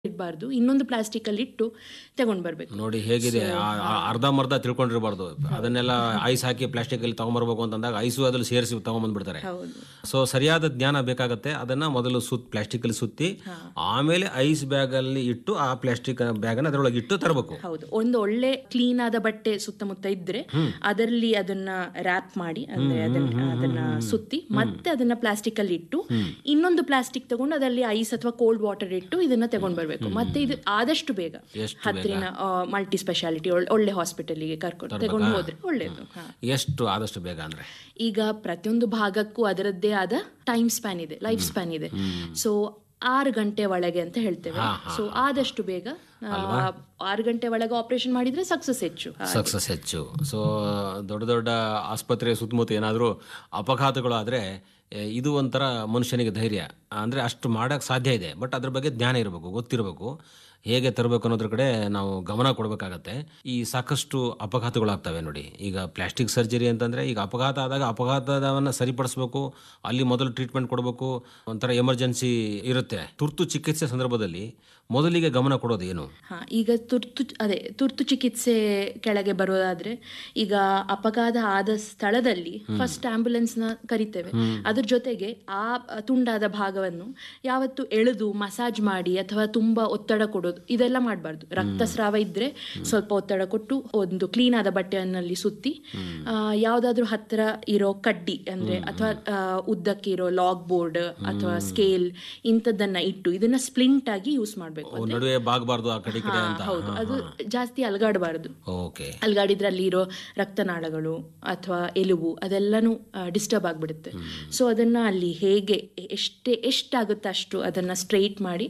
ಇಡಬಾರ್ದು ಇನ್ನೊಂದು ಪ್ಲಾಸ್ಟಿಕ್ ಅಲ್ಲಿ ಇಟ್ಟು ತಗೊಂಡ್ ಬರ್ಬೇಕು ನೋಡಿ ಹೇಗಿದೆ ಆ- ಆ ಅರ್ಧಂಬರ್ಧ ತಿಳ್ಕೊಂಡಿರಬಾರ್ದು ಅದನ್ನೆಲ್ಲ ಐಸ್ ಹಾಕಿ ಪ್ಲಾಸ್ಟಿಕ್ ಅಲ್ಲಿ ತಗೊಂಬರ್ಬೇಕು ಅಂತಂದಾಗ ಐಸು ಅದ್ರಲ್ಲಿ ಸೇರಿಸಿ ತಗೊಂಬಂದ್ಬಿಡ್ತಾರೆ ಹೌದು ಸೊ ಸರಿಯಾದ ಜ್ಞಾನ ಬೇಕಾಗತ್ತೆ ಅದನ್ನ ಮೊದಲು ಸುತ್ ಪ್ಲಾಸ್ಟಿಕ್ ಅಲ್ಲಿ ಸುತ್ತಿ ಆಮೇಲೆ ಐಸ್ ಬ್ಯಾಗ್ ಅಲ್ಲಿ ಇಟ್ಟು ಆ ಪ್ಲಾಸ್ಟಿಕ್ ಬ್ಯಾಗ್ ಅನ್ನ ಅದರೊಳಗೆ ಇಟ್ಟು ತರಬೇಕು ಹೌದು ಒಂದು ಒಳ್ಳೆ ಕ್ಲೀನ್ ಆದ ಬಟ್ಟೆ ಸುತ್ತಮುತ್ತ ಇದ್ರೆ ಅದರಲ್ಲಿ ಅದನ್ನ ರ್ಯಾಪ್ ಮಾಡಿ ಅಂದ್ರೆ ಅದನ್ನ ಅದನ್ನ ಸುತ್ತಿ ಮತ್ತೆ ಅದನ್ನ ಪ್ಲಾಸ್ಟಿಕ್ ಅಲ್ಲಿ ಇಟ್ಟು ಇನ್ನೊಂದು ಪ್ಲಾಸ್ಟಿಕ್ ತಗೊಂಡು ಅದರಲ್ಲಿ ಐಸ್ ಅಥವಾ ಕೋಲ್ಡ್ ವಾಟರ್ ಇಟ್ಟು ಇದನ್ನ ತಗೊಂಡ್ ಬರ್ಬೇಕು ಮತ್ತೆ ಇದು ಆದಷ್ಟು ಬೇಗ ಎಷ್ಟು ಹತ್ತಿರ ಮಲ್ಟಿ ಸ್ಪೆಷಾಲಿಟಿ ಒಳ್ಳೆ ಹಾಸ್ಪಿಟಲ್ಗೆ ಕರ್ಕೊಂಡು ತಗೊಂಡು ಹೋದ್ರೆ ಒಳ್ಳೇದು ಹಾ. ಎಷ್ಟು ಆದಷ್ಟು ಬೇಗ ಅಂದ್ರೆ ಈಗ ಪ್ರತಿಯೊಂದು ಭಾಗಕ್ಕೂ ಅದರದ್ದೇ ಆದ ಟೈಮ್ ಸ್ಪ್ಯಾನ್ ಇದೆ ಲೈಫ್ ಸ್ಪ್ಯಾನ್ ಇದೆ ಸೊ ಆರು ಗಂಟೆ ಒಳಗೆ ಅಂತ ಹೇಳ್ತೇವೆ ಸೊ ಆದಷ್ಟು ಬೇಗ ಆ, ಆರು ಗಂಟೆ ಒಳಗೆ ಆಪರೇಷನ್ ಮಾಡಿದ್ರೆ ಸಕ್ಸಸ್ ಹೆಚ್ಚು ಸಕ್ಸಸ್ ಹೆಚ್ಚು ಸೊ ದೊಡ್ಡ ದೊಡ್ಡ ಆಸ್ಪತ್ರೆ ಸುತ್ತಮುತ್ತ ಏನಾದರೂ ಅಪಘಾತಗಳು ಆದರೆ ಇದು ಒಂಥರ ಮನುಷ್ಯನಿಗೆ ಧೈರ್ಯ ಅಂದರೆ ಅಷ್ಟು ಮಾಡೋಕ್ಕೆ ಸಾಧ್ಯ ಇದೆ ಬಟ್ ಅದ್ರ ಬಗ್ಗೆ ಜ್ಞಾನ ಇರಬೇಕು ಗೊತ್ತಿರಬೇಕು ಹೇಗೆ ತರಬೇಕು ಅನ್ನೋದ್ರ ಕಡೆ ನಾವು ಗಮನ ಕೊಡಬೇಕಾಗತ್ತೆ ಈ ಸಾಕಷ್ಟು ಅಪಘಾತಗಳಾಗ್ತವೆ ನೋಡಿ ಈಗ ಪ್ಲಾಸ್ಟಿಕ್ ಸರ್ಜರಿ ಅಂತಂದರೆ ಈಗ ಅಪಘಾತ ಆದಾಗ ಅಪಘಾತವನ್ನು ಸರಿಪಡಿಸ್ಬೇಕು ಅಲ್ಲಿ ಮೊದಲು ಟ್ರೀಟ್ಮೆಂಟ್ ಕೊಡಬೇಕು ಒಂಥರ ಎಮರ್ಜೆನ್ಸಿ ಇರುತ್ತೆ ತುರ್ತು ಚಿಕಿತ್ಸೆ ಸಂದರ್ಭದಲ್ಲಿ ಮೊದಲಿಗೆ ಗಮನ ಕೊಡೋದು ಏನು ಹಾ ಈಗ ತುರ್ತು ಅದೇ ತುರ್ತು ಚಿಕಿತ್ಸೆ ಕೆಳಗೆ ಬರೋದಾದ್ರೆ ಈಗ ಅಪಘಾತ ಆದ ಸ್ಥಳದಲ್ಲಿ ಫಸ್ಟ್ ಆಂಬ್ಯುಲೆನ್ಸ್ ನ ಕರಿತೇವೆ ಅದ್ರ ಜೊತೆಗೆ ಆ ತುಂಡಾದ ಭಾಗವನ್ನು ಯಾವತ್ತು ಎಳೆದು ಮಸಾಜ್ ಮಾಡಿ ಅಥವಾ ತುಂಬಾ ಒತ್ತಡ ಕೊಡೋದು ಇದೆಲ್ಲ ಮಾಡಬಾರ್ದು ರಕ್ತಸ್ರಾವ ಇದ್ರೆ ಸ್ವಲ್ಪ ಒತ್ತಡ ಕೊಟ್ಟು ಒಂದು ಕ್ಲೀನ್ ಆದ ಬಟ್ಟೆಯಲ್ಲಿ ಸುತ್ತಿ ಆ, ಯಾವ್ದಾದ್ರು ಹತ್ತಿರ ಇರೋ ಕಡ್ಡಿ ಅಂದ್ರೆ ಅಥವಾ ಆ, ಉದ್ದಕ್ಕೆ ಇರೋ ಲಾಗ್ ಬೋರ್ಡ್ ಅಥವಾ ಸ್ಕೇಲ್ ಇಂಥದ್ದನ್ನ ಇಟ್ಟು ಇದನ್ನ ಸ್ಪ್ಲಿಂಟ್ ಆಗಿ ಯೂಸ್ ಮಾಡಬೇಕು ಓ, ನಡುವೆ ಬಾಗಬಾರ್ದು ಆ ಕಡೆ ಈ ಕಡೆ ಅಂತ ಹೌದು ಅದು ಜಾಸ್ತಿ ಅಲಗಾಡಬಾರದು ಓಕೆ ಅಲ್ಗಾಡಿದ್ರೆ ಅಲ್ಲಿ ಇರೋ ರಕ್ತನಾಳಗಳು ಅಥವಾ ಎಲುಬು ಅದೆಲ್ಲನೂ ಡಿಸ್ಟರ್ಬ್ ಆಗಿಬಿಡುತ್ತೆ ಸೊ ಅದನ್ನ ಅಲ್ಲಿ ಹೇಗೆ ಎಷ್ಟೇ ಎಷ್ಟಾಗುತ್ತೆ ಅಷ್ಟು ಅದನ್ನ ಸ್ಟ್ರೈಟ್ ಮಾಡಿ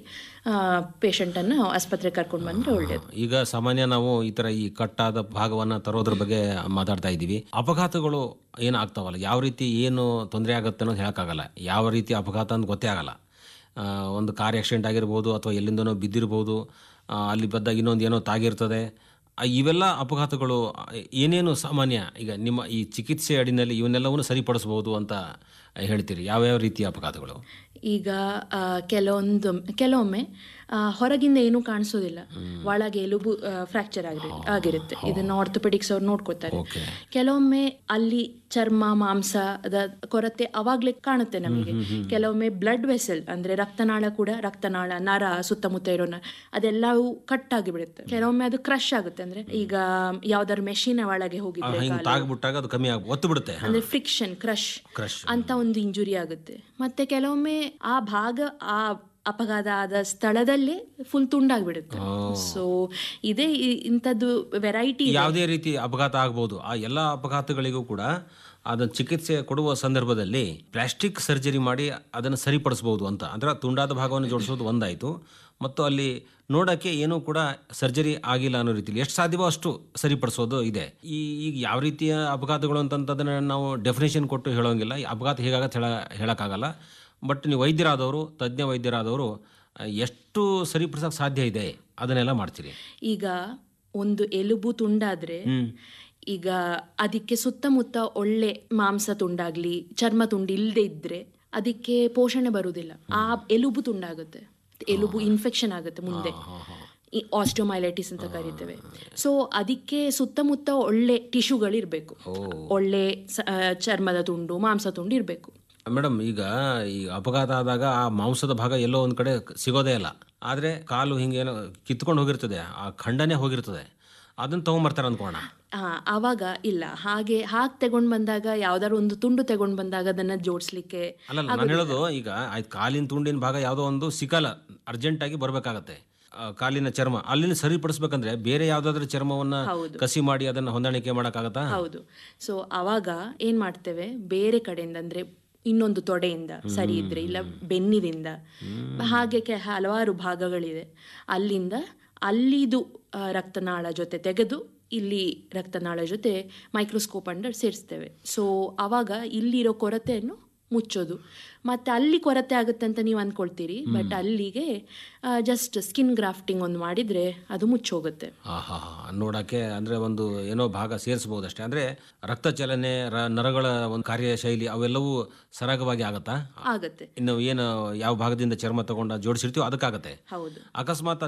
ಪೇಷಂಟನ್ನು ಆಸ್ಪತ್ರೆಗೆ ಕರ್ಕೊಂಡು ಬಂದ್ರೆ ಒಳ್ಳೇದು ಈಗ ಸಾಮಾನ್ಯ ನಾವು ಈ ತರ ಈ ಕಟ್ಟಾದ ಭಾಗವನ್ನ ತರೋದ್ರ ಬಗ್ಗೆ ಮಾತಾಡ್ತಾ ಇದ್ದೀವಿ ಅಪಘಾತಗಳು ಏನು ಆಗ್ತಾವಲ್ಲ ಯಾವ ರೀತಿ ಏನು ತೊಂದರೆ ಆಗುತ್ತೆ ಅನ್ನೋದು ಹೇಳಕ್ಕಾಗಲ್ಲ ಯಾವ ರೀತಿ ಅಪಘಾತ ಅಂತ ಗೊತ್ತೇ ಆಗಲ್ಲ ಆ, ಒಂದು ಕಾರ್ ಆಕ್ಸಿಡೆಂಟ್ ಆಗಿರ್ಬೋದು ಅಥವಾ ಎಲ್ಲಿಂದನೋ ಬಿದ್ದಿರ್ಬೋದು ಆ, ಅಲ್ಲಿ ಬದ್ದಾಗ ಇನ್ನೊಂದು ಏನೋ ತಾಗಿರ್ತದೆ ಆ, ಇವೆಲ್ಲ ಅಪಘಾತಗಳು ಆ, ಏನೇನು ಸಾಮಾನ್ಯ ಈಗ ನಿಮ್ಮ ಈ ಚಿಕಿತ್ಸೆ ಅಡಿನಲ್ಲಿ ಇವನ್ನೆಲ್ಲವನ್ನು ಸರಿಪಡಿಸಬಹುದು ಅಂತ ಹೇಳ್ತೀರಿ ಯಾವ್ಯಾವ ರೀತಿಯ ಅಪಘಾತಗಳು ಈಗ ಆ, ಕೆಲವೊಂದು ಕೆಲವೊಮ್ಮೆ ಆ, ಹೊರಗಿಂದ ಏನೂ ಕಾಣಿಸೋದಿಲ್ಲ ಒಳಗೆ ಎಲುಬು ಫ್ರಾಕ್ಚರ್ ಆಗಿ ಆಗಿರುತ್ತೆ ಇದನ್ನ ಆರ್ಥೋಪೆಡಿಕ್ಸ್ ಅವ್ರು ನೋಡ್ಕೋತಾರೆ ಓಕೆ ಕೆಲವೊಮ್ಮೆ ಅಲ್ಲಿ ಚರ್ಮ ಮಾಂಸದ ಕೊರತೆ ಅವಾಗ್ಲೇ ಕಾಣುತ್ತೆ ನಮಗೆ ಕೆಲವೊಮ್ಮೆ ಬ್ಲಡ್ ವೆಸಲ್ ಅಂದ್ರೆ ರಕ್ತನಾಳ ಕೂಡ ರಕ್ತನಾಳ ನರ ಸುತ್ತಮುತ್ತ ಇರೋ ನರ ಅದೆಲ್ಲವೂ ಕಟ್ ಆಗಿಬಿಡುತ್ತೆ ಕೆಲವೊಮ್ಮೆ ಅದು ಕ್ರಶ್ ಆಗುತ್ತೆ ಅಂದ್ರೆ ಈಗ ಯಾವ್ದಾದ್ರು ಮೆಷಿನ್ ಒಳಗೆ ಹೋಗಿದ್ರೆ ಹಿಂಗೆ ತಾಗ್ಬಿಟ್ಟಾಗ ಅದು ಕಮ್ಮಿ ಆಗಿ ಒತ್ತು ಬಿಡುತ್ತೆ ಅಂದ್ರೆ ಫ್ರಿಕ್ಷನ್ ಕ್ರಶ್ ಕ್ರಶ್ ಅಂತ ಒಂದು ಇಂಜುರಿ ಆಗುತ್ತೆ ಮತ್ತೆ ಕೆಲವೊಮ್ಮೆ ಆ ಭಾಗ ಆ ಅಪಘಾತ ಆದ ಸ್ಥಳದಲ್ಲೇ ಫುಲ್ ತುಂಡಾಗ್ಬಿಡುತ್ತೆ ಸೊ ಇದೇ ಇ- ಇಂಥದ್ದು ವೆರೈಟಿ ಯಾವುದೇ ರೀತಿ ಅಪಘಾತ ಆಗ್ಬೋದು ಆ ಎಲ್ಲ ಅಪಘಾತಗಳಿಗೂ ಕೂಡ ಅದನ್ನ ಚಿಕಿತ್ಸೆ ಕೊಡುವ ಸಂದರ್ಭದಲ್ಲಿ ಪ್ಲಾಸ್ಟಿಕ್ ಸರ್ಜರಿ ಮಾಡಿ ಅದನ್ನು ಸರಿಪಡಿಸ್ಬೋದು ಅಂತ ಅಂದ್ರೆ ತುಂಡಾದ ಭಾಗವನ್ನು ಜೋಡಿಸೋದು ಒಂದಾಯಿತು ಮತ್ತು ಅಲ್ಲಿ ನೋಡೋಕ್ಕೆ ಏನೂ ಕೂಡ ಸರ್ಜರಿ ಆಗಿಲ್ಲ ಅನ್ನೋ ರೀತಿಲಿ ಎಷ್ಟು ಸಾಧ್ಯವೋ ಅಷ್ಟು ಸರಿಪಡಿಸೋದು ಇದೆ ಈ ಈಗ ಯಾವ ರೀತಿಯ ಅಪಘಾತಗಳು ಅಂತಂತದನ್ನ ನಾವು ಡೆಫಿನೇಷನ್ ಕೊಟ್ಟು ಹೇಳೋಂಗಿಲ್ಲ ಈ ಅಪಘಾತ ಹೇಗಾಗತ್ತೆ ಹೇಳ ಹೇಳೋಕ್ಕಾಗಲ್ಲ ಬಟ್ ನೀವು ವೈದ್ಯರಾದವರು ತಜ್ಞ ವೈದ್ಯರಾದವರು ಆ, ಎಷ್ಟು ಸರಿಪಡಿಸೋಕೆ ಸಾಧ್ಯ ಇದೆ ಅದನ್ನೆಲ್ಲ ಮಾಡ್ತೀರಿ ಈಗ ಒಂದು ಎಲುಬು ತುಂಡಾದ್ರೆ ಈಗ ಅದಕ್ಕೆ ಸುತ್ತಮುತ್ತ ಒಳ್ಳೆ ಮಾಂಸ ತುಂಡಾಗ್ಲಿ ಚರ್ಮ ತುಂಡು ಇಲ್ಲದೆ ಇದ್ರೆ ಅದಕ್ಕೆ ಪೋಷಣೆ ಬರುವುದಿಲ್ಲ ಆ ಎಲುಬು ತುಂಡಾಗುತ್ತೆ ಎಲುಬು ಇನ್ಫೆಕ್ಷನ್ ಆಗುತ್ತೆ ಮುಂದೆ ಆಸ್ಟೋಮೈಲೈಟಿಸ್ ಅಂತ ಕರಿತೇವೆ ಸೊ ಅದಕ್ಕೆ ಸುತ್ತಮುತ್ತ ಒಳ್ಳೆ ಟಿಶ್ಯೂಗಳಿರ್ಬೇಕು ಒಳ್ಳೆ ಸ- ಆ, ಚರ್ಮದ ತುಂಡು ಮಾಂಸ ತುಂಡು ಇರಬೇಕು ಮೇಡಮ್ ಈಗ ಈ ಅಪಘಾತ ಆದಾಗ ಆ ಮಾಂಸದ ಭಾಗ ಎಲ್ಲೋ ಒಂದು ಕಡೆ ಸಿಗೋದೇ ಇಲ್ಲ ಆದರೆ ಕಾಲು ಹಿಂಗೇನೋ ಕಿತ್ಕೊಂಡು ಹೋಗಿರ್ತದೆ ಆ ಖಂಡನೆ ಹೋಗಿರ್ತದೆ ಅದನ್ನ ತಗೊಂಬರ್ತಾರೆ ಅನ್ಕೋಣ ಆ, ಆವಾಗ ಇಲ್ಲ ಹಾಗೆ ಹಾಗೆ ತಗೊಂಡ್ ಬಂದಾಗ ಯಾವ್ದಾದ್ರು ಒಂದು ತುಂಡು ತಗೊಂಡ್ ಬಂದಾಗ ಅದನ್ನ ಜೋಡಿಸ್ಲಿಕ್ಕೆ ಅಲ್ಲ ನಾನು ಹೇಳೋದು ಈಗ ಆಯ್ತು ಕಾಲಿನ ತುಂಡಿನ ಭಾಗ ಯಾವುದೋ ಒಂದು ಸಿಕ್ಕಲ್ಲ ಅರ್ಜೆಂಟಾಗಿ ಬರಬೇಕಾಗತ್ತೆ ಕಾಲಿನ ಚರ್ಮ ಅಲ್ಲಿನ ಸರಿಪಡಿಸ್ಬೇಕಂದ್ರೆ ಬೇರೆ ಯಾವ್ದಾದ್ರು ಚರ್ಮವನ್ನ ಹೌದು. ಕಸಿ ಮಾಡಿ ಅದನ್ನ ಹೊಂದಾಣಿಕೆ ಮಾಡೋಕ್ಕಾಗತ್ತಾ ಹೌದು ಸೊ ಅವಾಗ ಏನ್ ಮಾಡ್ತೇವೆ ಬೇರೆ ಕಡೆಯಿಂದ ಅಂದ್ರೆ ಇನ್ನೊಂದು ತೊಡೆಯಿಂದ ಸರಿ ಇದ್ರೆ ಇಲ್ಲ ಬೆನ್ನಿದಿಂದ ಹಾಗೆ ಕೆ- ಹಲವಾರು ಭಾಗಗಳಿದೆ ಅಲ್ಲಿಂದ ಅಲ್ಲಿದು ಆ, ರಕ್ತನಾಳ ಜೊತೆ ತೆಗೆದು ಇಲ್ಲಿ ರಕ್ತನಾಳ ಜೊತೆ ಮೈಕ್ರೋಸ್ಕೋಪ್ ಅಂಡರ್ ಸೇರಿಸ್ತೇವೆ ಸೊ ಅವಾಗ ಇಲ್ಲಿರೋ ಕೊರತೆಯನ್ನು ಮುಚ್ಚೋದು ಮತ್ತೆ ಅಲ್ಲಿ ಕೊರತೆ ಆಗುತ್ತೆ ಅಂತ ನೀವು ಅಂದ್ಕೊಳ್ತೀರಿ ಬಟ್ ಅಲ್ಲಿಗೆ ಜಸ್ಟ್ ಸ್ಕಿನ್ ಗ್ರಾಫ್ಟಿಂಗ್ ಒಂದು ಮಾಡಿದ್ರೆ ಅದು ಮುಚ್ಚೋಗುತ್ತೆ ಹಾ ಹಾ ಹಾ ನೋಡಕ್ಕೆ ಅಂದ್ರೆ ಒಂದು ಏನೋ ಭಾಗ ಸೇರಿಸಬಹುದು ಅಷ್ಟೇ ಅಂದ್ರೆ ರಕ್ತ ಚಲನೆ ರ- ನರಗಳ ಒಂದು ಕಾರ್ಯಶೈಲಿ ಅವೆಲ್ಲವೂ ಸರಾಗವಾಗಿ ಆಗತ್ತಾ ಆಗತ್ತೆ ಇನ್ನು ಏನು ಯಾವ ಭಾಗದಿಂದ ಚರ್ಮ ತಗೊಂಡ ಜೋಡಿಸಿರ್ತೀವೋ ಅದಕ್ಕಾಗತ್ತೆ ಹೌದು ಅಕಸ್ಮಾತ್ ಆ